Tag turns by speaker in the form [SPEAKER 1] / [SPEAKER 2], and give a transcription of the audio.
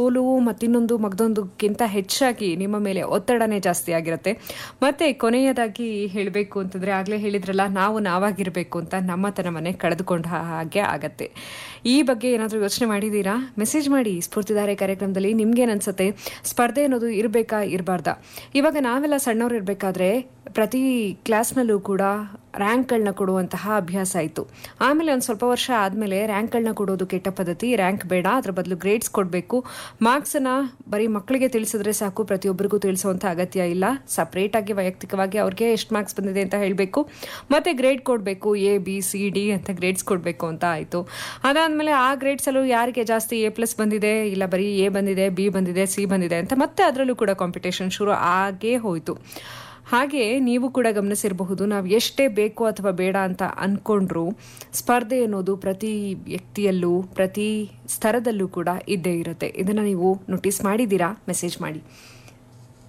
[SPEAKER 1] ಸೋಲು ಮತ್ತಿನ್ನೊಂದು ಮಗದೊಂದಕ್ಕಿಂತ ಹೆಚ್ಚಾಗಿ ನಿಮ್ಮ ಮೇಲೆ ಒತ್ತಡನೇ ಜಾಸ್ತಿ ಆಗಿರುತ್ತೆ ಮತ್ತೆ ಕೊನೆಯದಾಗಿ ಹೇಳಬೇಕು ಅಂತಂದ್ರೆ ಆಗಲೇ ಹೇಳಿದ್ರಲ್ಲ ನಾವು ನಾವಾಗಿರಬೇಕು ಅಂತ ನಮ್ಮತನವನ್ನೇ ಕಳೆದುಕೊಂಡ ಹಾಗೆ ಆಗತ್ತೆ ಈ ಬಗ್ಗೆ ಏನಾದರೂ ಯೋಚನೆ ಮಾಡಿದ್ದೀರಾ ಮೆಸೇಜ್ ಮಾಡಿ ಸ್ಫೂರ್ತಿಧಾರೆ ಕಾರ್ಯಕ್ರಮದಲ್ಲಿ ನಿಮ್ಗೇನು ಅನ್ಸುತ್ತೆ ಸ್ಪರ್ಧೆ ಅನ್ನೋದು ಇರಬೇಕಾ ಇರಬಾರ್ದಾ ಇವಾಗ ನಾವೆಲ್ಲ ಸಣ್ಣವ್ರು ಇರಬೇಕಾದ್ರೆ ಪ್ರತಿ ಕ್ಲಾಸ್ನಲ್ಲೂ ಕೂಡ ರ್ಯಾಂಕ್ಗಳನ್ನ ಕೊಡುವಂತಹ ಅಭ್ಯಾಸ ಆಯಿತು ಆಮೇಲೆ ಒಂದು ಸ್ವಲ್ಪ ವರ್ಷ ಆದಮೇಲೆ ರ್ಯಾಂಕ್ಗಳನ್ನ ಕೊಡೋದು ಕೆಟ್ಟ ಪದ್ಧತಿ ರ್ಯಾಂಕ್ ಬೇಡ ಅದ್ರ ಬದಲು ಗ್ರೇಡ್ಸ್ ಕೊಡಬೇಕು ಮಾರ್ಕ್ಸನ್ನ ಬರೀ ಮಕ್ಕಳಿಗೆ ತಿಳಿಸಿದ್ರೆ ಸಾಕು ಪ್ರತಿಯೊಬ್ಬರಿಗೂ ತಿಳಿಸುವಂಥ ಅಗತ್ಯ ಇಲ್ಲ ಸಪ್ರೇಟಾಗಿ ವೈಯಕ್ತಿಕವಾಗಿ ಅವ್ರಿಗೆ ಎಷ್ಟು ಮಾರ್ಕ್ಸ್ ಬಂದಿದೆ ಅಂತ ಹೇಳಬೇಕು ಮತ್ತೆ ಗ್ರೇಡ್ ಕೊಡಬೇಕು ಎ ಬಿ ಸಿ ಡಿ ಅಂತ ಗ್ರೇಡ್ಸ್ ಕೊಡಬೇಕು ಅಂತ ಆಯಿತು ಅದಾದಮೇಲೆ ಆ ಗ್ರೇಡ್ಸಲ್ಲೂ ಯಾರಿಗೆ ಜಾಸ್ತಿ ಎ ಪ್ಲಸ್ ಬಂದಿದೆ ಇಲ್ಲ ಬರೀ ಎ ಬಂದಿದೆ ಬಿ ಬಂದಿದೆ ಸಿ ಬಂದಿದೆ ಅಂತ ಮತ್ತೆ ಅದರಲ್ಲೂ ಕೂಡ ಕಾಂಪಿಟೇಷನ್ ಶುರು ಆಗೇ ಹೋಯಿತು ಹಾಗೆ ನೀವು ಕೂಡ ಗಮನಿಸಿರಬಹುದು ನಾವು ಎಷ್ಟೇ ಬೇಕು ಅಥವಾ ಬೇಡ ಅಂತ ಅಂದ್ಕೊಂಡ್ರು ಸ್ಪರ್ಧೆ ಅನ್ನೋದು ಪ್ರತಿ ವ್ಯಕ್ತಿಯಲ್ಲೂ ಪ್ರತಿ ಸ್ತರದಲ್ಲೂ ಕೂಡ ಇದ್ದೇ ಇರುತ್ತೆ ಇದನ್ನು ನೀವು ನೋಟಿಸ್ ಮಾಡಿದ್ದೀರಾ ಮೆಸೇಜ್ ಮಾಡಿ